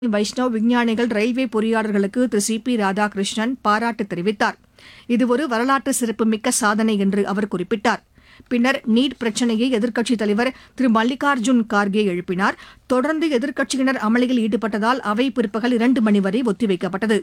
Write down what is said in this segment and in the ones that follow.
வைஷ்ணவ் விஞ்ஞானிகள் ரயில்வே பொறியாளர்களுக்கு திரு C B Radhakrishnan பாராட்டு தெரிவித்தார் இது ஒரு வரலாற்று சிறப்புமிக்க சாதனை என்று அவர் குறிப்பிட்டார் பின்னர் நீட் பிரச்சினையை எதிர்க்கட்சித் தலைவர் திரு மல்லிகார்ஜுன் கார்கே எழுப்பினார் தொடர்ந்து எதிர்க்கட்சியினர் அமளியில் ஈடுபட்டதால் அவை பிற்பகல் இரண்டு மணி வரை ஒத்திவைக்கப்பட்டது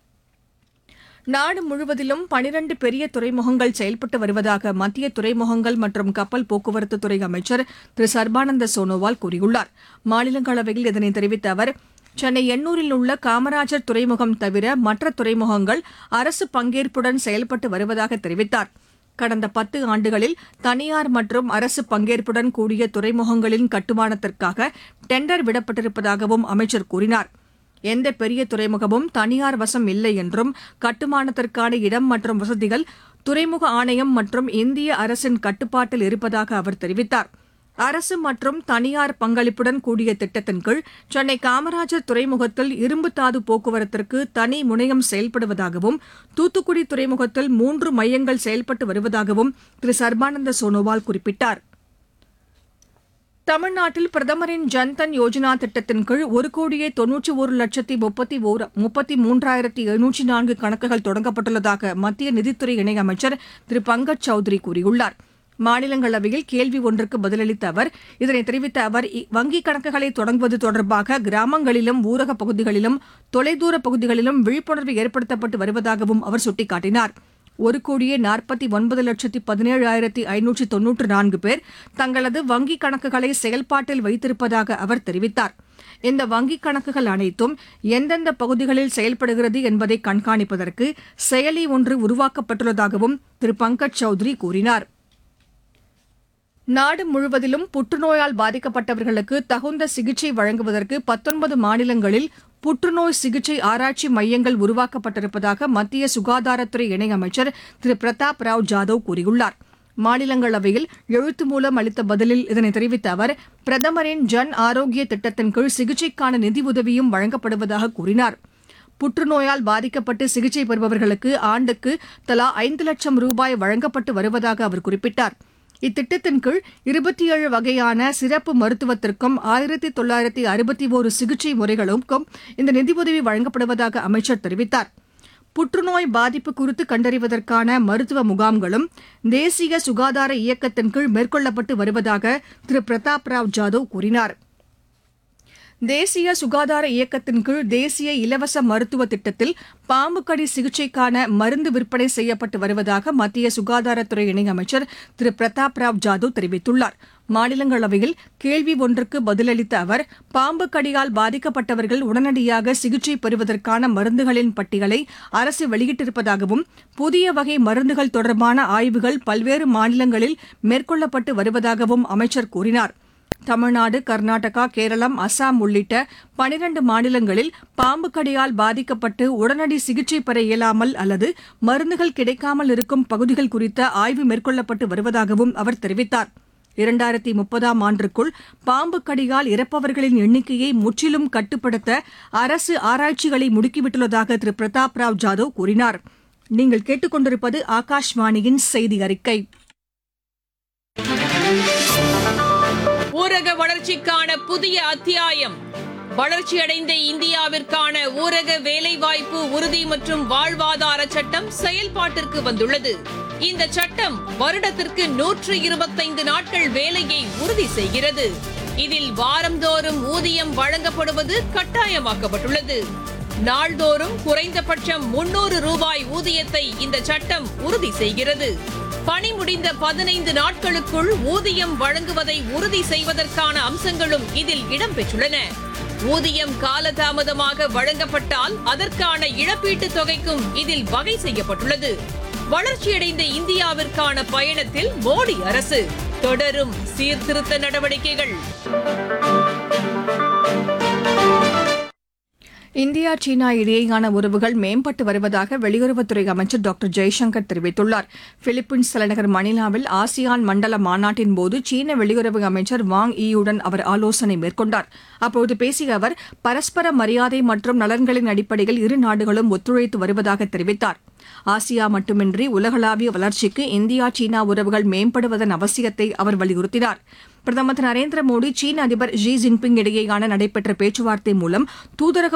நாடு முழுவதிலும் பனிரண்டு பெரிய துறைமுகங்கள் செயல்பட்டு வருவதாக மத்திய துறைமுகங்கள் மற்றும் கப்பல் போக்குவரத்து துறை அமைச்சர் திரு சர்பானந்த சோனோவால் கூறியுள்ளார் மாநிலங்களவையில் இதனை தெரிவித்த அவர் சென்னை எண்ணூரில் உள்ள காமராஜர் துறைமுகம் தவிர மற்ற துறைமுகங்கள் அரசு பங்கேற்புடன் செயல்பட்டு வருவதாக தெரிவித்தார் கடந்த பத்து ஆண்டுகளில் தனியார் மற்றும் அரசு பங்கேற்புடன் கூடிய துறைமுகங்களின் கட்டுமானத்திற்காக டெண்டர் விடப்பட்டிருப்பதாகவும் அமைச்சர் கூறினார் எந்த பெரிய துறைமுகமும் தனியார் வசம் இல்லை என்றும் கட்டுமானத்திற்கான இடம் மற்றும் வசதிகள் துறைமுக ஆணையம் மற்றும் இந்திய அரசின் கட்டுப்பாட்டில் இருப்பதாக அவர் தெரிவித்தார் அரசு மற்றும் தனியார் பங்களிப்புடன் கூடிய திட்டத்தின் கீழ் சென்னை காமராஜர் துறைமுகத்தில் இரும்புத்தாது போக்குவரத்திற்கு தனி முனையம் செயல்படுவதாகவும் தூத்துக்குடி துறைமுகத்தில் மூன்று மையங்கள் செயல்பட்டு வருவதாகவும் திரு சர்பானந்த சோனோவால் குறிப்பிட்டார் தமிழ்நாட்டில் பிரதமரின் ஜன்தன் யோஜனா திட்டத்தின் கீழ் ஒரு கோடியே தொன்னூற்றி ஒரு லட்சத்தி முப்பத்தி ஓர் முப்பத்தி மூன்றாயிரத்தி எழுநூற்றி நான்கு கணக்குகள் தொடங்கப்பட்டுள்ளதாக மத்திய நிதித்துறை இணையமைச்சர் திரு பங்கஜ் சௌத்ரி கூறியுள்ளார் மாநிலங்களவையில் கேள்வி ஒன்றுக்கு பதிலளித்த அவர் இதனை தெரிவித்த அவர் இ- வங்கிக் கணக்குகளை தொடங்குவது தொடர்பாக கிராமங்களிலும் ஊரகப் பகுதிகளிலும் தொலைதூர பகுதிகளிலும் விழிப்புணர்வு ஏற்படுத்தப்பட்டு வருவதாகவும் அவர் சுட்டிக்காட்டினார் ஒரு கோடியே நாற்பத்தி ஒன்பது லட்சத்தி பதினேழாயிரத்தி ஐநூற்றி தொன்னூற்று நான்கு பேர் தங்களது வங்கிக் கணக்குகளை செயல்பாட்டில் வைத்திருப்பதாக அவர் தெரிவித்தார் இந்த வங்கிக் கணக்குகள் அனைத்தும் எந்தெந்த பகுதிகளில் செயல்படுகிறது என்பதை கண்காணிப்பதற்கு செயலி ஒன்று உருவாக்கப்பட்டுள்ளதாகவும் திரு பங்கஜ் சௌத்ரி கூறினார் நாடு முழுவதிலும் புற்றுநோயால் பாதிக்கப்பட்டவர்களுக்கு தகுந்த சிகிச்சை வழங்குவதற்கு பத்தொன்பது மாநிலங்களில் புற்றுநோய் சிகிச்சை ஆராய்ச்சி மையங்கள் உருவாக்கப்பட்டிருப்பதாக மத்திய சுகாதாரத்துறை இணையமைச்சர் திரு பிரதாப் ராவ் ஜாதவ் கூறியுள்ளார் மாநிலங்களவையில் எழுத்து மூலம் அளித்த பதிலில் இதனை தெரிவித்த அவர் பிரதமரின் ஜன் ஆரோக்கிய திட்டத்தின் கீழ் சிகிச்சைக்கான நிதி உதவியும் வழங்கப்படுவதாக கூறினார் புற்றுநோயால் பாதிக்கப்பட்டு சிகிச்சை பெறுபவர்களுக்கு ஆண்டுக்கு தலா ஐந்து லட்சம் ரூபாய் வழங்கப்பட்டு வருவதாக அவர் குறிப்பிட்டார் இத்திட்டத்தின் கீழ் இருபத்தி ஏழு வகையான சிறப்பு மருத்துவத்திற்கும் ஆயிரத்தி தொள்ளாயிரத்தி அறுபத்தி ஒரு சிகிச்சை முறைகளுக்கும் இந்த நிதியுதவி வழங்கப்படுவதாக அமைச்சர் தெரிவித்தார் புற்றுநோய் பாதிப்பு குறித்து கண்டறிவதற்கான மருத்துவ முகாம்களும் தேசிய சுகாதார இயக்கத்தின் கீழ் மேற்கொள்ளப்பட்டு வருவதாக திரு பிரதாப் ராவ் ஜாதவ் கூறினார் தேசிய சுகாதார இயக்கத்தின் கீழ் தேசிய இலவச மருத்துவ திட்டத்தில் பாம்பு கடி சிகிச்சைக்கான மருந்து விற்பனை செய்யப்பட்டு வருவதாக மத்திய சுகாதாரத்துறை இணையமைச்சர் திரு பிரதாப் ராவ் ஜாதவ் தெரிவித்துள்ளார் மாநிலங்களவையில் கேள்வி ஒன்றுக்கு பதிலளித்த அவர் பாம்பு கடியால் பாதிக்கப்பட்டவர்கள் உடனடியாக சிகிச்சை பெறுவதற்கான மருந்துகளின் பட்டியலை அரசு வெளியிட்டிருப்பதாகவும் புதிய வகை மருந்துகள் தொடர்பான ஆய்வுகள் பல்வேறு மாநிலங்களில் மேற்கொள்ளப்பட்டு வருவதாகவும் அமைச்சர் கூறினார் தமிழ்நாடு கர்நாடகா கேரளம் அசாம் உள்ளிட்ட பனிரண்டு மாநிலங்களில் பாம்பு கடியால் பாதிக்கப்பட்டு உடனடி சிகிச்சை பெற இயலாமல் அல்லது மருந்துகள் கிடைக்காமல் இருக்கும் பகுதிகள் குறித்த ஆய்வு மேற்கொள்ளப்பட்டு வருவதாகவும் அவர் தெரிவித்தார் இரண்டாயிரத்தி முப்பதாம் ஆண்டிற்குள் பாம்பு கடியால் இறப்பவர்களின் எண்ணிக்கையை முற்றிலும் கட்டுப்படுத்த அரசு ஆராய்ச்சிகளை முடுக்கிவிட்டுள்ளதாக திரு பிரதாப் ராவ் ஜாதவ் கூறினார் நீங்கள் கேட்டுக்கொண்டிருப்பது ஆகாஷ்வாணியின் செய்தி அறிக்கை ஊரக வளர்ச்சிக்கான புதிய அத்தியாயம் வளர்ச்சியடைந்த இந்தியாவிற்கான ஊரக வேலைவாய்ப்பு உறுதி மற்றும் வாழ்வாதார சட்டம் செயல்பாட்டிற்கு வந்துள்ளது இந்த சட்டம் வருடத்திற்கு நூற்று இருபத்தைந்து நாட்கள் வேலையை உறுதி செய்கிறது இதில் வாரந்தோறும் ஊதியம் வழங்கப்படுவது கட்டாயமாக்கப்பட்டுள்ளது நாள்தோறும் குறைந்தபட்சம் முன்னூறு ரூபாய் ஊதியத்தை இந்த சட்டம் உறுதி செய்கிறது பணி முடிந்த பதினைந்து நாட்களுக்குள் ஊதியம் வழங்குவதை உறுதி செய்வதற்கான அம்சங்களும் இதில் இடம்பெற்றுள்ளன ஊதியம் காலதாமதமாக வழங்கப்பட்டால் அதற்கான இழப்பீட்டுத் தொகைக்கும் இதில் வகை செய்யப்பட்டுள்ளது வளர்ச்சியடைந்த இந்தியாவிற்கான பயணத்தில் மோடி அரசு தொடரும் சீர்திருத்த நடவடிக்கைகள் இந்தியா சீனா இடையேயான உறவுகள் மேம்பட்டு வருவதாக வெளியுறவுத்துறை அமைச்சர் டாக்டர் ஜெய்சங்கர் தெரிவித்துள்ளார் பிலிப்பீன்ஸ் தலைநகர் மணிலாவில் ஆசியான் மண்டல மாநாட்டின் போது சீன வெளியுறவு அமைச்சர் வாங் ஈயுடன் அவர் ஆலோசனை மேற்கொண்டார் அப்போது பேசிய அவர் பரஸ்பர மரியாதை மற்றும் நலன்களின் அடிப்படையில் இரு நாடுகளும் ஒத்துழைத்து வருவதாக தெரிவித்தார் ஆசியா மட்டுமின்றி உலகளாவிய வளர்ச்சிக்கு இந்தியா சீனா உறவுகள் மேம்படுவதன் அவசியத்தை அவர் வலியுறுத்தினார் பிரதமர் திரு நரேந்திர மோடி சீன அதிபர் ஷி ஜின்பிங் இடையேயான நடைபெற்ற பேச்சுவார்த்தை மூலம் தூதரக